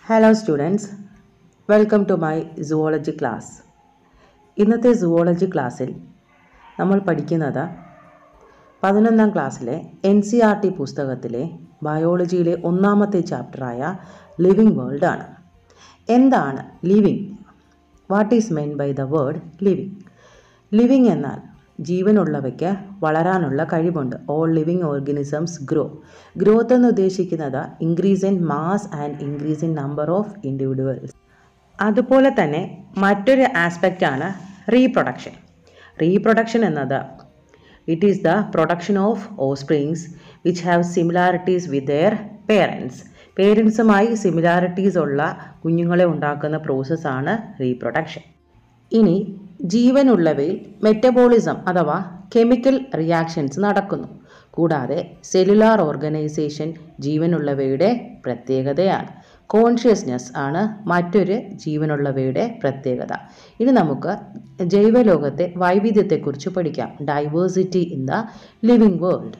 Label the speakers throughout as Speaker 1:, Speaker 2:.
Speaker 1: hello students welcome to my zoology class ഇന്നത്തെ zoology ക്ലാസ്സിൽ നമ്മൾ പഠിക്കുന്നത് പതിനൊന്നാം ക്ലാസ്സിലെ എൻ സി ആർ ടി പുസ്തകത്തിലെ ബയോളജിയിലെ ഒന്നാമത്തെ ചാപ്റ്ററായ ലിവിങ് വേൾഡ് ആണ് എന്താണ് living what is meant by the word living living എന്നാൽ ജീവനുള്ളവയ്ക്ക് വളരാനുള്ള കഴിവുണ്ട് all living organisms grow growth എന്ന് ഉദ്ദേശിക്കുന്നത് increase in mass and increase in number of individuals അതുപോലെ തന്നെ മറ്റൊരു ആസ്പെക്റ്റ് ആണ് റീപ്രൊഡക്ഷൻ റീപ്രൊഡക്ഷൻ എന്നത് it is the production of offsprings which have similarities with their parents പേരൻസുമായി സിമിലാരിറ്റീസ് ഉള്ള കുഞ്ഞുങ്ങളെ ഉണ്ടാക്കുന്ന പ്രോസസ്സാണ് റീപ്രൊഡക്ഷൻ ഇനി ജീവനുള്ളവയിൽ മെറ്റബോളിസം അഥവാ കെമിക്കൽ റിയാക്ഷൻസ് നടക്കുന്നു കൂടാതെ സെല്ലുലാർ ഓർഗനൈസേഷൻ ജീവനുള്ളവയുടെ പ്രത്യേകതയാണ് കോൺഷ്യസ്നെസ് ആണ് മറ്റൊരു ജീവനുള്ളവയുടെ പ്രത്യേകത ഇനി നമുക്ക് ജൈവലോകത്തെ വൈവിധ്യത്തെക്കുറിച്ച് പഠിക്കാം diversity in the living world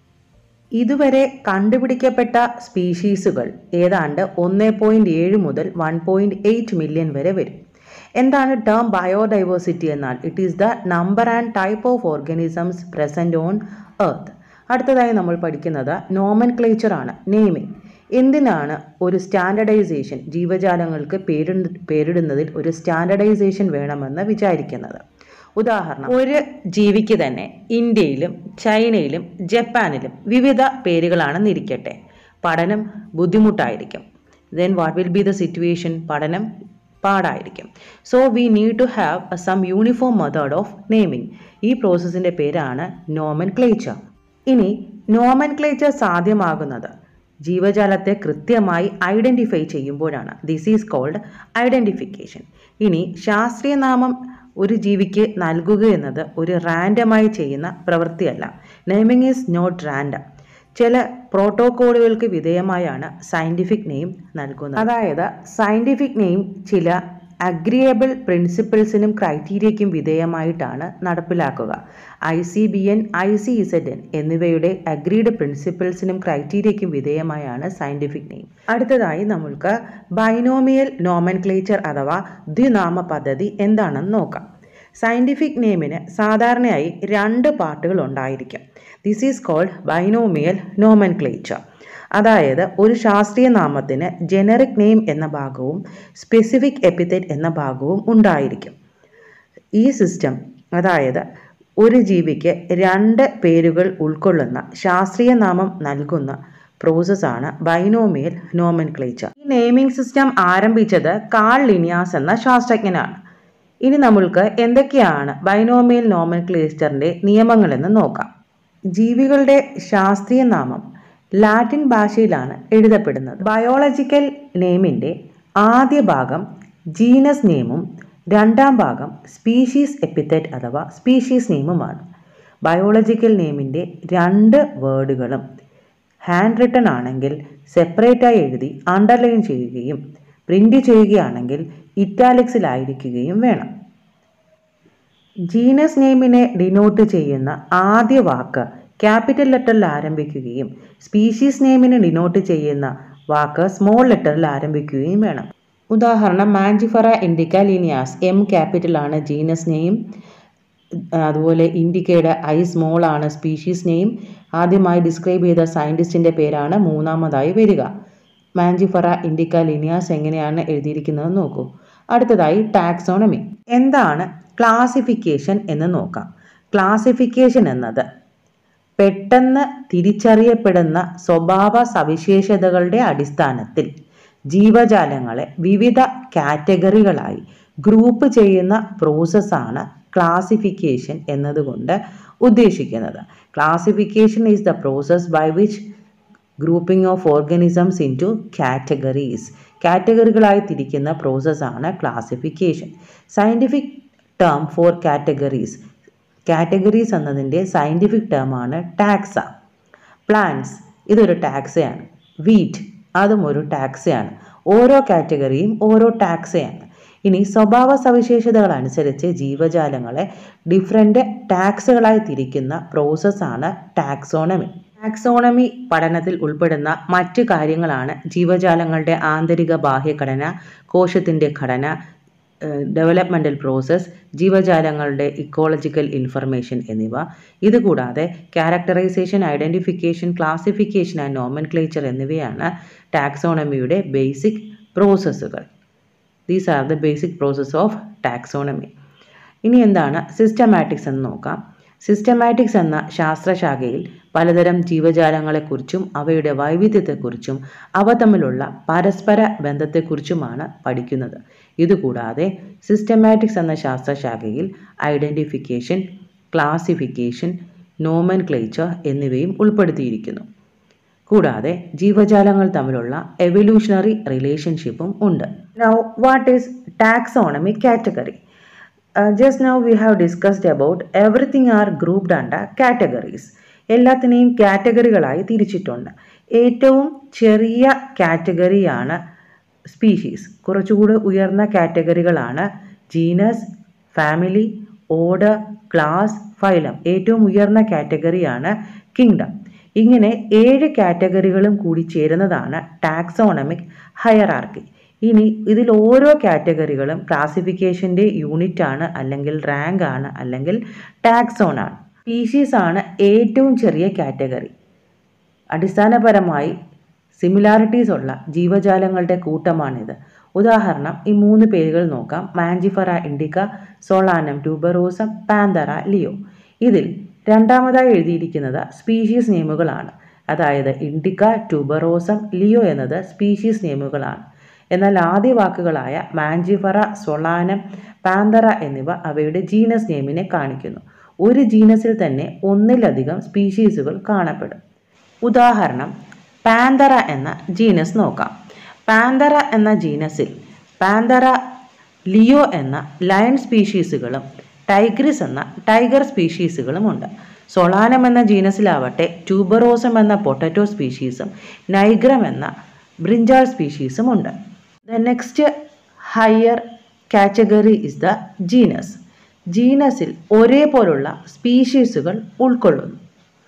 Speaker 1: ഇതുവരെ കണ്ടുപിടിക്കപ്പെട്ട സ്പീഷീസുകൾ ഏതാണ്ട് ഒന്ന് പോയിൻറ്റ് ഏഴ് മുതൽ വൺ പോയിൻറ്റ് എയ്റ്റ് മില്യൺ വരെ വരും എന്താണ് ടേം ബയോഡൈവേഴ്സിറ്റി എന്നാൽ it is the number and type of organisms present on earth അടുത്തതായി നമ്മൾ പഠിക്കുന്നത് നോമൻ ആണ് നെയ്മിങ് എന്തിനാണ് ഒരു സ്റ്റാൻഡർഡൈസേഷൻ ജീവജാലങ്ങൾക്ക് പേരി പേരിടുന്നതിൽ ഒരു സ്റ്റാൻഡർഡൈസേഷൻ വേണമെന്ന് വിചാരിക്കുന്നത് ഉദാഹരണം ഒരു ജീവിക്ക് തന്നെ ഇന്ത്യയിലും ചൈനയിലും ജപ്പാനിലും വിവിധ പേരുകളാണെന്ന് ഇരിക്കട്ടെ പഠനം ബുദ്ധിമുട്ടായിരിക്കും then what will be the situation പഠനം പാടായിരിക്കും so we need to have some uniform method of naming ഈ പ്രോസസ്സിൻ്റെ പേരാണ് നോമൻ ക്ലേച്ചർ ഇനി നോമൻ ക്ലേച്ചർ സാധ്യമാകുന്നത് ജീവജാലത്തെ കൃത്യമായി ഐഡൻറ്റിഫൈ ചെയ്യുമ്പോഴാണ് ദിസ് ഈസ് കോൾഡ് ഐഡൻറ്റിഫിക്കേഷൻ ഇനി ശാസ്ത്രീയ നാമം ഒരു ജീവിക്ക് നൽകുക എന്നത് ഒരു റാൻഡമായി ചെയ്യുന്ന പ്രവൃത്തിയല്ല നെയിമിംഗ് ഈസ് നോട്ട് റാൻഡം ചില പ്രോട്ടോക്കോളുകൾക്ക് വിധേയമായാണ് സയൻറ്റിഫിക് നെയിം നൽകുന്നത് അതായത് സയൻറ്റിഫിക് നെയിം ചില അഗ്രിയബിൾ പ്രിൻസിപ്പിൾസിനും ക്രൈറ്റീരിയയ്ക്കും വിധേയമായിട്ടാണ് നടപ്പിലാക്കുക I C B N I C Z N എന്നിവയുടെ അഗ്രീഡ് പ്രിൻസിപ്പിൾസിനും ക്രൈറ്റീരിയയ്ക്കും വിധേയമായാണ് സയൻറ്റിഫിക് നെയിം അടുത്തതായി നമ്മൾക്ക് ബൈനോമിയൽ നോമൻക്ലേച്ചർ അഥവാ ദ്വിനാമ പദ്ധതി എന്താണെന്ന് നോക്കാം സയൻറ്റിഫിക് നെയിമിന് സാധാരണയായി രണ്ട് പാർട്ടുകൾ ഉണ്ടായിരിക്കും this is called binomial nomenclature അതായത് ഒരു ശാസ്ത്രീയ നാമത്തിന് ജനറിക് നെയിം എന്ന ഭാഗവും സ്പെസിഫിക് എപ്പിത്തറ്റ് എന്ന ഭാഗവും ഉണ്ടായിരിക്കും ഈ സിസ്റ്റം അതായത് ഒരു ജീവിക്ക് രണ്ട് പേരുകൾ ഉൾക്കൊള്ളുന്ന ശാസ്ത്രീയ നാമം നൽകുന്ന പ്രോസസ്സാണ് ബൈനോമിയൽ നോമൻക്ലേച്ചർ ഈ നെയിമിംഗ് സിസ്റ്റം ആരംഭിച്ചത് കാൾ ലിനിയാസ് എന്ന ശാസ്ത്രജ്ഞനാണ് ഇനി നമ്മൾക്ക് എന്തൊക്കെയാണ് ബൈനോമിയൽ നോമൻക്ലേച്ചറിൻ്റെ നിയമങ്ങളെന്ന് നോക്കാം ജീവികളുടെ ശാസ്ത്രീയ നാമം ലാറ്റിൻ ഭാഷയിലാണ് എഴുതപ്പെടുന്നത് ബയോളജിക്കൽ നെയിമിൻ്റെ ആദ്യ ഭാഗം ജീനസ് നെയിമും രണ്ടാം ഭാഗം സ്പീഷീസ് എപ്പിത്തറ്റ് അഥവാ സ്പീഷീസ് നെയിമുമാണ് ബയോളജിക്കൽ നെയിമിൻ്റെ രണ്ട് വേർഡുകളും ഹാൻഡ് റിട്ടൺ ആണെങ്കിൽ സെപ്പറേറ്റായി എഴുതി അണ്ടർലൈൻ ചെയ്യുകയും പ്രിൻ്റ് ചെയ്യുകയാണെങ്കിൽ ഇറ്റാലിക്സിലായിരിക്കുകയും വേണം ജീനസ് നെയിമിനെ ഡിനോട്ട് ചെയ്യുന്ന ആദ്യ വാക്ക് ക്യാപിറ്റൽ ലെറ്ററിൽ ആരംഭിക്കുകയും സ്പീഷീസ് നെയിമിനെ ഡിനോട്ട് ചെയ്യുന്ന വാക്ക് സ്മോൾ ലെറ്ററിൽ ആരംഭിക്കുകയും വേണം ഉദാഹരണം Mangifera indica Linnaeus M capital ആണ് ജീനസ് നെയിം അതുപോലെ ഇൻഡിക്കയുടെ ഐ സ്മോൾ ആണ് സ്പീഷീസ് നെയിം ആദ്യമായി ഡിസ്ക്രൈബ് ചെയ്ത സയൻറ്റിസ്റ്റിൻ്റെ പേരാണ് മൂന്നാമതായി വരിക മാഞ്ചിഫറ ഇൻഡിക്ക ലിനിയാസ് എങ്ങനെയാണ് എഴുതിയിരിക്കുന്നത് നോക്കൂ അടുത്തതായി ടാക്സോണമി എന്താണ് ക്ലാസിഫിക്കേഷൻ എന്ന് നോക്കാം ക്ലാസിഫിക്കേഷൻ എന്നത് പെട്ടെന്ന് തിരിച്ചറിയപ്പെടുന്ന സ്വഭാവ സവിശേഷതകളുടെ അടിസ്ഥാനത്തിൽ ജീവജാലങ്ങളെ വിവിധ കാറ്റഗറികളായി ഗ്രൂപ്പ് ചെയ്യുന്ന പ്രോസസ്സാണ് ക്ലാസിഫിക്കേഷൻ എന്നതുകൊണ്ട് ഉദ്ദേശിക്കുന്നത് classification is the process by which grouping of organisms into categories കാറ്റഗറികളായി തിരിക്കുന്ന പ്രോസസ്സാണ് classification scientific term for categories categories എന്നതിൻ്റെ സയൻറ്റിഫിക് ടേമാണ് ടാക്സ പ്ലാന്റ്സ് ഇതൊരു ടാക്സയാണ് വീറ്റ് അതും ഒരു ടാക്സയാണ് ഓരോ കാറ്റഗറിയും ഓരോ ടാക്സയാണ് ഇനി സ്വഭാവ സവിശേഷതകൾ അനുസരിച്ച് ജീവജാലങ്ങളെ ഡിഫറെൻ്റ് ടാക്സുകളായി തിരിക്കുന്ന പ്രോസസ്സാണ് ടാക്സോണമി ടാക്സോണമി പഠനത്തിൽ ഉൾപ്പെടുന്ന മറ്റ് കാര്യങ്ങളാണ് ജീവജാലങ്ങളുടെ ആന്തരിക ബാഹ്യഘടന കോശത്തിൻ്റെ ഘടന ഡെവലപ്മെൻ്റൽ പ്രോസസ്സ് ജീവജാലങ്ങളുടെ ഇക്കോളജിക്കൽ ഇൻഫർമേഷൻ എന്നിവ ഇതുകൂടാതെ characterization identification classification and nomenclature എന്നിവയാണ് ടാക്സോണമിയുടെ ബേസിക് പ്രോസസ്സുകൾ these are the basic process of taxonomy ഇനി എന്താണ് സിസ്റ്റമാറ്റിക്സ് എന്ന് നോക്കാം സിസ്റ്റമാറ്റിക്സ് എന്ന ശാസ്ത്രശാഖയിൽ പലതരം ജീവജാലങ്ങളെക്കുറിച്ചും അവയുടെ വൈവിധ്യത്തെക്കുറിച്ചും അവ തമ്മിലുള്ള പരസ്പര ബന്ധത്തെക്കുറിച്ചുമാണ് പഠിക്കുന്നത് ഇതുകൂടാതെ സിസ്റ്റമാറ്റിക്സ് എന്ന ശാസ്ത്രശാഖയിൽ ഐഡൻറ്റിഫിക്കേഷൻ ക്ലാസിഫിക്കേഷൻ നോമൻ ക്ലേച്ചർ എന്നിവയും ഉൾപ്പെടുത്തിയിരിക്കുന്നു കൂടാതെ ജീവജാലങ്ങൾ തമ്മിലുള്ള എവല്യൂഷണറി റിലേഷൻഷിപ്പും ഉണ്ട് now what is taxonomy category just now we have discussed about everything are grouped under categories എല്ലാത്തിനെയും കാറ്റഗറികളായി തിരിച്ചിട്ടുണ്ട് ഏറ്റവും ചെറിയ കാറ്റഗറിയാണ് സ്പീഷീസ് കുറച്ചുകൂടി ഉയർന്ന കാറ്റഗറികളാണ് genus family order class phylum ഏറ്റവും ഉയർന്ന കാറ്റഗറിയാണ് കിങ്ഡം ഇങ്ങനെ ഏഴ് കാറ്റഗറികളും കൂടി ചേരുന്നതാണ് ടാക്സോണമിക് ഹയറാർക്കി ഇനി ഇതിൽ ഓരോ കാറ്റഗറികളും ക്ലാസിഫിക്കേഷൻ്റെ യൂണിറ്റ് ആണ് അല്ലെങ്കിൽ റാങ്ക് ആണ് അല്ലെങ്കിൽ ടാക്സോൺ ആണ് സ്പീഷീസ് ആണ് ഏറ്റവും ചെറിയ കാറ്റഗറി അടിസ്ഥാനപരമായി സിമിലാരിറ്റീസ് ഉള്ള ജീവജാലങ്ങളുടെ കൂട്ടമാണിത് ഉദാഹരണം ഈ മൂന്ന് പേരുകൾ നോക്കാം Mangifera indica Solanum tuberosum Panthera leo ഇതിൽ രണ്ടാമതായി എഴുതിയിരിക്കുന്നത് സ്പീഷീസ് നെയിമുകളാണ് അതായത് ഇൻഡിക്ക ട്യൂബറോസം ലിയോ എന്നത് സ്പീഷീസ് നെയിമുകളാണ് എന്നാൽ ആദ്യ വാക്കുകളായ മാഞ്ചിഫറ സൊളാനം പാന്തറ എന്നിവ അവയുടെ ജീനസ് നെയിമിനെ കാണിക്കുന്നു ഒരു ജീനസിൽ തന്നെ ഒന്നിലധികം സ്പീഷീസുകൾ കാണപ്പെടും ഉദാഹരണം പാന്തറ എന്ന ജീനസ് നോക്കാം പാന്തറ എന്ന ജീനസിൽ പാന്തറ ലിയോ എന്ന ലയൺ സ്പീഷീസുകളും ടൈഗ്രിസ് എന്ന ടൈഗർ സ്പീഷീസുകളുമുണ്ട് സൊളാനം എന്ന ജീനസിലാവട്ടെ ട്യൂബറോസം എന്ന പൊട്ടറ്റോ സ്പീഷീസും നൈഗ്രം എന്ന ബ്രിഞ്ചാൾ സ്പീഷീസും ഉണ്ട് the next higher category is the genus ജീനസിൽ ഒരേപോലുള്ള സ്പീഷീസുകൾ ഉൾക്കൊള്ളുന്നു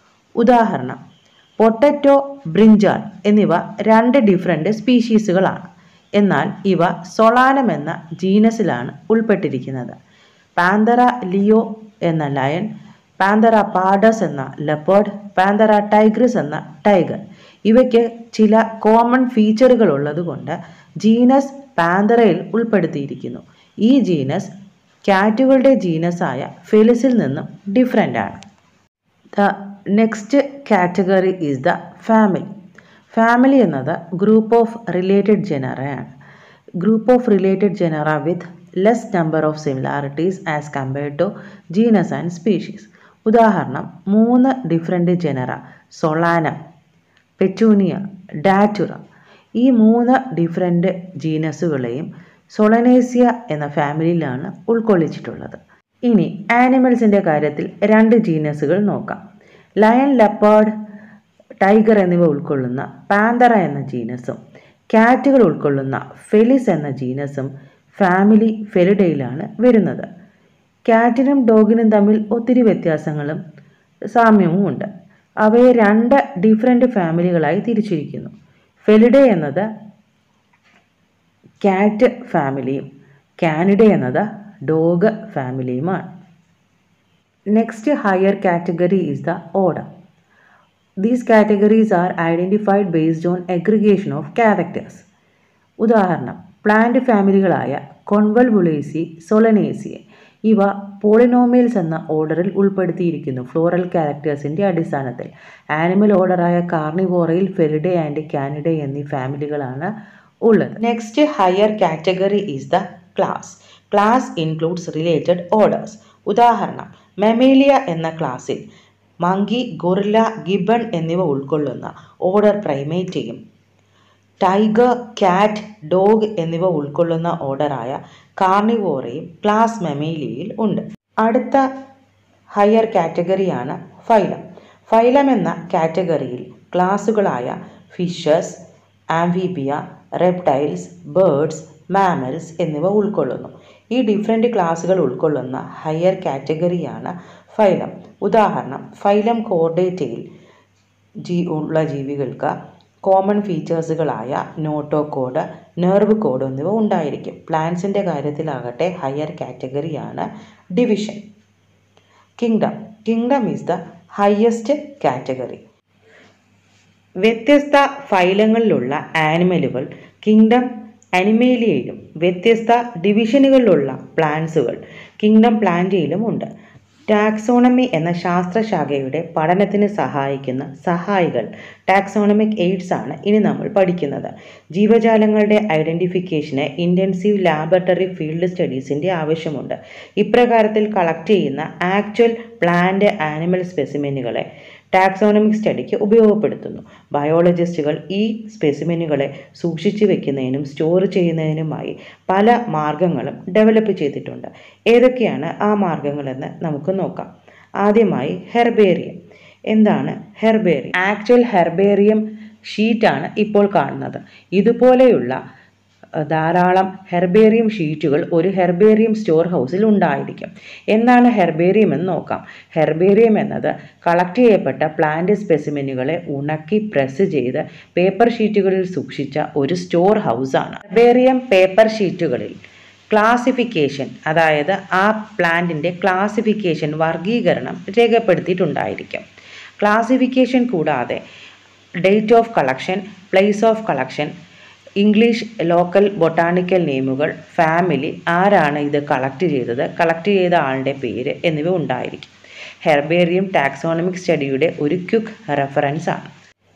Speaker 1: ഉദാഹരണം പൊട്ടറ്റോ ബ്രിഞ്ചാൾ എന്നിവ രണ്ട് ഡിഫറെൻ്റ് സ്പീഷീസുകളാണ് എന്നാൽ ഇവ സൊളാനം എന്ന ജീനസിലാണ് ഉൾപ്പെട്ടിരിക്കുന്നത് പാന്തറ ലിയോ എന്ന ലയൺ പാന്തറ പാഡസ് എന്ന ലെപ്പേർഡ് പാന്തറ ടൈഗ്രിസ് എന്ന ടൈഗർ ഇവയ്ക്ക് ചില കോമൺ ഫീച്ചറുകൾ ഉള്ളതുകൊണ്ട് ജീനസ് പാന്തറയിൽ ഉൾപ്പെടുത്തിയിരിക്കുന്നു ഈ ജീനസ് കാറ്റുകളുടെ ജീനസായ ഫെലിസിൽ നിന്നും ഡിഫറെൻ്റ് ആണ് the next category is the family family എന്നത് ഗ്രൂപ്പ് ഓഫ് റിലേറ്റഡ് ജനറയാണ് group of related genera with less number of similarities as compared to genus and species ഉദാഹരണം മൂന്ന് different genera Solanum Petunia Datura ഈ മൂന്ന് different ജീനസുകളെയും സൊളനേസിയ എന്ന ഫാമിലിയിലാണ് ഉൾക്കൊള്ളിച്ചിട്ടുള്ളത് ഇനി ആനിമൽസിൻ്റെ കാര്യത്തിൽ രണ്ട് ജീനസുകൾ നോക്കാം ലയൺ ലെപ്പേർഡ് ടൈഗർ എന്നിവ ഉൾക്കൊള്ളുന്ന പാന്തറ എന്ന ജീനസും കാറ്റുകൾ ഉൾക്കൊള്ളുന്ന ഫെലിസ് എന്ന ജീനസും ഫാമിലി ഫെലിഡയിലാണ് വരുന്നത് കാറ്റിനും ഡോഗിനും തമ്മിൽ ഒത്തിരി വ്യത്യാസങ്ങളും സാമ്യവും ഉണ്ട് അവയെ രണ്ട് ഡിഫറെൻ്റ് ഫാമിലികളായി തിരിച്ചിരിക്കുന്നു ഫെലിഡെ എന്നത് കാറ്റ് ഫാമിലിയും കാനിഡ എന്നത് ഡോഗ് ഫാമിലിയുമാണ് next higher category is the order these categories are identified based on aggregation of characters ഉദാഹരണം പ്ലാന്റ് ഫാമിലികളായ കൊൺവൽവുളേസി സൊളനേസിയെ ഇവ പോളിനോമിയൽസ് എന്ന ഓർഡറിൽ ഉൾപ്പെടുത്തിയിരിക്കുന്നു ഫ്ലോറൽ ക്യാരക്ടേഴ്സിൻ്റെ അടിസ്ഥാനത്തിൽ ആനിമൽ ഓർഡറായ കാർണിവോറയിൽ ഫെലിഡെ ആൻഡ് കാനിഡെ എന്നീ ഫാമിലികളാണ് ഉള്ളത് next higher category is the class class includes related orders ഉദാഹരണം മെമേലിയ എന്ന ക്ലാസ്സിൽ മങ്കി ഗൊറില്ല ഗിബൺ എന്നിവ ഉൾക്കൊള്ളുന്ന ഓർഡർ പ്രൈമേറ്റയും ടൈഗർ കാറ്റ് ഡോഗ് എന്നിവ ഉൾക്കൊള്ളുന്ന ഓർഡറായ കാർണിവോറയും ക്ലാസ് മെമേലിയയിൽ ഉണ്ട് അടുത്ത ഹയർ കാറ്റഗറിയാണ് ഫൈലം ഫൈലം എന്ന കാറ്റഗറിയിൽ ക്ലാസുകളായ fishes amphibia reptiles birds mammals എന്നിവ ഉൾക്കൊള്ളുന്നു ഈ ഡിഫറെൻ്റ് ക്ലാസുകൾ ഉൾക്കൊള്ളുന്ന ഹയർ കാറ്റഗറിയാണ് ഫൈലം ഉദാഹരണം ഫൈലം കോർഡേറ്റയിൽ ജീ ഉള്ള ജീവികൾക്ക് കോമൺ ഫീച്ചേഴ്സുകളായ നോട്ടോകോഡ് നെർവ് കോഡ് എന്നിവ ഉണ്ടായിരിക്കും പ്ലാന്റ്സിൻ്റെ കാര്യത്തിലാകട്ടെ ഹയർ കാറ്റഗറിയാണ് division kingdom kingdom is the highest category വ്യത്യസ്ത ഫൈലങ്ങളിലുള്ള ആനിമലുകൾ കിങ്ഡം അനിമേലിയയിലും വ്യത്യസ്ത ഡിവിഷനുകളിലുള്ള പ്ലാന്റ്സുകൾ കിങ്ഡം പ്ലാന്റയിലും ഉണ്ട് ടാക്സോണമി എന്ന ശാസ്ത്രശാഖയുടെ പഠനത്തിന് സഹായിക്കുന്ന സഹായികൾ ടാക്സോണമിക് എയ്ഡ്സ് ആണ് ഇനി നമ്മൾ പഠിക്കുന്നത് ജീവജാലങ്ങളുടെ ഐഡൻറ്റിഫിക്കേഷന് ഇൻറ്റൻസീവ് ലാബറട്ടറി ഫീൽഡ് സ്റ്റഡീസിൻ്റെ ആവശ്യമുണ്ട് ഇപ്രകാരത്തിൽ കളക്ട് ചെയ്യുന്ന ആക്ച്വൽ പ്ലാന്റ് ആനിമൽ സ്പെസിമെനുകളെ ടാക്സോണമിക് സ്റ്റഡിക്ക് ഉപയോഗപ്പെടുത്തുന്നു ബയോളജിസ്റ്റുകൾ ഈ സ്പെസിമെനുകളെ സൂക്ഷിച്ചു വെക്കുന്നതിനും സ്റ്റോർ ചെയ്യുന്നതിനുമായി പല മാർഗങ്ങളും ഡെവലപ്പ് ചെയ്തിട്ടുണ്ട് ഏതൊക്കെയാണ് ആ മാർഗങ്ങളെന്ന് നമുക്ക് നോക്കാം ആദ്യമായി ഹെർബേറിയം എന്താണ് ഹെർബേറിയം ആക്ച്വൽ ഹെർബേറിയം ഷീറ്റാണ് ഇപ്പോൾ കാണുന്നത് ഇതുപോലെയുള്ള ധാരാളം ഹെർബേറിയം ഷീറ്റുകൾ ഒരു ഹെർബേറിയം സ്റ്റോർ ഹൗസിൽ ഉണ്ടായിരിക്കും എന്താണ് ഹെർബേറിയം എന്ന് നോക്കാം ഹെർബേറിയം എന്നത് കളക്ട് ചെയ്യപ്പെട്ട പ്ലാന്റ് സ്പെസിമെനുകളെ ഉണക്കി പ്രസ് ചെയ്ത് പേപ്പർ ഷീറ്റുകളിൽ സൂക്ഷിച്ച ഒരു സ്റ്റോർ ഹൗസാണ് ഹെർബേറിയം പേപ്പർ ഷീറ്റുകളിൽ ക്ലാസിഫിക്കേഷൻ അതായത് ആ പ്ലാന്റിൻ്റെ ക്ലാസിഫിക്കേഷൻ വർഗീകരണം രേഖപ്പെടുത്തിയിട്ടുണ്ടായിരിക്കും ക്ലാസിഫിക്കേഷൻ കൂടാതെ date of collection place of collection English local botanical നെയിമുകൾ ഫാമിലി ആരാണ് ഇത് കളക്ട് ചെയ്തത് കളക്ട് ചെയ്ത ആളുടെ പേര് എന്നിവ ഉണ്ടായിരിക്കും ഹെർബേറിയം ടാക്സോണമിക് സ്റ്റഡിയുടെ ഒരു ക്വിക്ക് റെഫറൻസ് ആണ്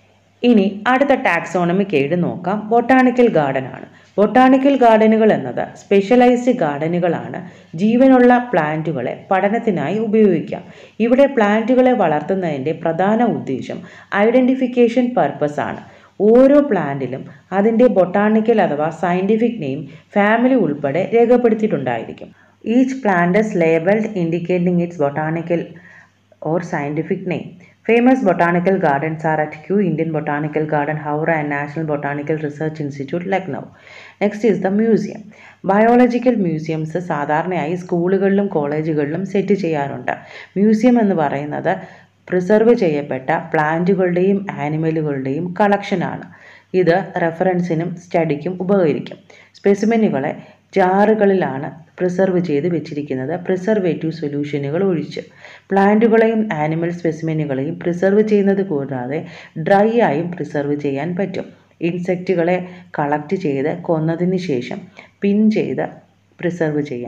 Speaker 1: ഇനി അടുത്ത ടാക്സോണമിക് എയ്ഡ് നോക്കാം ബൊട്ടാണിക്കൽ ഗാർഡൻ ആണ് ബൊട്ടാണിക്കൽ ഗാർഡനുകൾ എന്നത് സ്പെഷ്യലൈസ്ഡ് ഗാർഡനുകളാണ് ജീവനുള്ള പ്ലാന്റുകളെ പഠനത്തിനായി ഉപയോഗിക്കാം ഇവിടെ പ്ലാന്റുകളെ വളർത്തുന്നതിൻ്റെ പ്രധാന ഉദ്ദേശം ഐഡൻറ്റിഫിക്കേഷൻ പർപ്പസ് ആണ് ഓരോ പ്ലാന്റിലും അതിൻ്റെ ബൊട്ടാണിക്കൽ അഥവാ സയൻറ്റിഫിക് നെയിം ഫാമിലി ഉൾപ്പെടെ രേഖപ്പെടുത്തിയിട്ടുണ്ടായിരിക്കും each plant is labelled indicating its botanical or scientific name famous botanical gardens are at Kew Indian botanical garden Howrah and national botanical research institute Lucknow next is the museum biological museums സാധാരണയായി സ്കൂളുകളിലും കോളേജുകളിലും set ചെയ്യാറുണ്ട് museum എന്ന് പറയുന്നത് preserve ചെയ്യപ്പെട്ട പ്ലാന്റുകളുടെയും ആനിമലുകളുടെയും കളക്ഷനാണ് ഇത് റെഫറൻസിനും സ്റ്റഡിക്കും ഉപകരിക്കും സ്പെസിമെനുകളെ ജാറുകളിലാണ് പ്രിസർവ് ചെയ്ത് വെച്ചിരിക്കുന്നത് പ്രിസർവേറ്റീവ് സൊല്യൂഷനുകൾ ഒഴിച്ച് പ്ലാന്റുകളെയും ആനിമൽ സ്പെസിമെനുകളെയും പ്രിസർവ് ചെയ്യുന്നത് കൂടാതെ ഡ്രൈ ആയും പ്രിസർവ് ചെയ്യാൻ പറ്റും ഇൻസെക്റ്റുകളെ കളക്ട് ചെയ്ത് കൊന്നതിന് ശേഷം പിൻ ചെയ്ത് പ്രിസർവ് ചെയ്യാം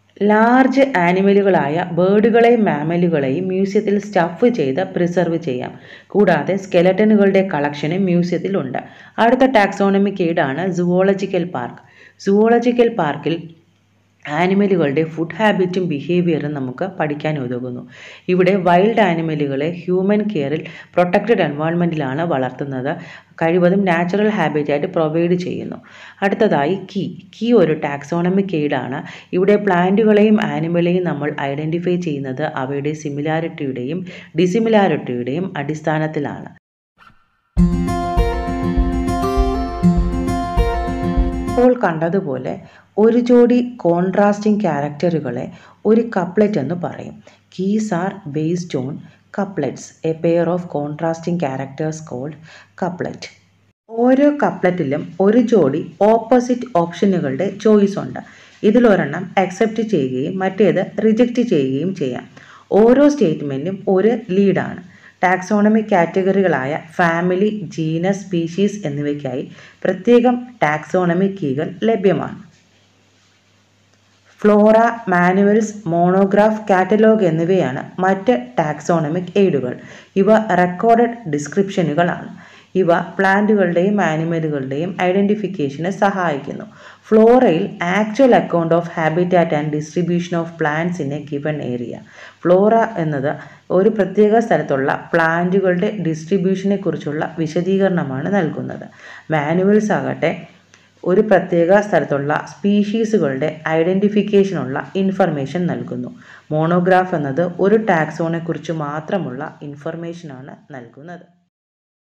Speaker 1: ലാർജ് ആനിമലുകളായ ബേർഡുകളെയും മാമലുകളെയും മ്യൂസിയത്തിൽ സ്റ്റഫ് ചെയ്ത് പ്രിസർവ് ചെയ്യാം കൂടാതെ സ്കെലറ്റനുകളുടെ കളക്ഷനും മ്യൂസിയത്തിലുണ്ട് അടുത്ത ടാക്സോണമിക് എയ്ഡാണ് സുവോളജിക്കൽ പാർക്ക് സുവോളജിക്കൽ പാർക്കിൽ ആനിമലുകളുടെ ഫുഡ് ഹാബിറ്റും ബിഹേവിയറും നമുക്ക് പഠിക്കാൻ ഉതകുന്നു ഇവിടെ വൈൽഡ് ആനിമലുകളെ ഹ്യൂമൻ കെയറിൽ പ്രൊട്ടക്റ്റഡ് എൻവയോൺമെൻറ്റിലാണ് വളർത്തുന്നത് കഴിവതും നാച്ചുറൽ ഹാബിറ്റായിട്ട് പ്രൊവൈഡ് ചെയ്യുന്നു അടുത്തതായി കീ കീ ഒരു ടാക്സോണമിക് എയ്ഡാണ് ഇവിടെ പ്ലാന്റുകളെയും ആനിമലെയും നമ്മൾ ഐഡൻറ്റിഫൈ ചെയ്യുന്നത് അവയുടെ സിമിലാരിറ്റിയുടെയും ഡിസിമിലാരിറ്റിയുടെയും അടിസ്ഥാനത്തിലാണ് ഇപ്പോൾ കണ്ടതുപോലെ ഒരു ജോഡി കോൺട്രാസ്റ്റിംഗ് ക്യാരക്ടറുകളെ ഒരു കപ്ലെറ്റ് എന്ന് പറയും keys are based on couplets a pair of contrasting characters called couplet ഓരോ കപ്ലറ്റിലും ഒരു ജോഡി ഓപ്പോസിറ്റ് ഓപ്ഷനുകളുടെ ചോയ്സ് ഉണ്ട് ഇതിലൊരെണ്ണം അക്സെപ്റ്റ് ചെയ്യുകയും മറ്റേത് റിജക്റ്റ് ചെയ്യുകയും ചെയ്യാം ഓരോ സ്റ്റേറ്റ്മെൻറ്റും ഒരു ലീഡാണ് ടാക്സോണമി കാറ്റഗറികളായ ഫാമിലി ജീനസ് സ്പീഷീസ് എന്നിവയ്ക്കായി പ്രത്യേകം ടാക്സോണമി കീകൾ ലഭ്യമാണ് ഫ്ലോറ മാനുവൽസ് മോണോഗ്രാഫ് കാറ്റലോഗ് എന്നിവയാണ് മറ്റ് ടാക്സോണമിക് എയ്ഡുകൾ ഇവ റെക്കോർഡഡ് ഡിസ്ക്രിപ്ഷനുകളാണ് ഇവ പ്ലാന്റുകളുടെയും ആനിമലുകളുടെയും ഐഡൻറ്റിഫിക്കേഷന് സഹായിക്കുന്നു ഫ്ലോറയിൽ actual account of habitat and distribution of plants in a given area flora എന്നത് ഒരു പ്രത്യേക സ്ഥലത്തുള്ള പ്ലാന്റുകളുടെ ഡിസ്ട്രിബ്യൂഷനെ കുറിച്ചുള്ള വിശദീകരണമാണ് നൽകുന്നത് മാനുവൽസ് ആകട്ടെ ഒരു പ്രത്യേക സ്ഥലത്തുള്ള സ്പീഷീസുകളുടെ ഐഡൻറ്റിഫിക്കേഷനുള്ള ഇൻഫർമേഷൻ നൽകുന്നു മോണോഗ്രാഫ് എന്നത് ഒരു ടാക്സോണെക്കുറിച്ച് മാത്രമുള്ള ഇൻഫർമേഷനാണ് നൽകുന്നത്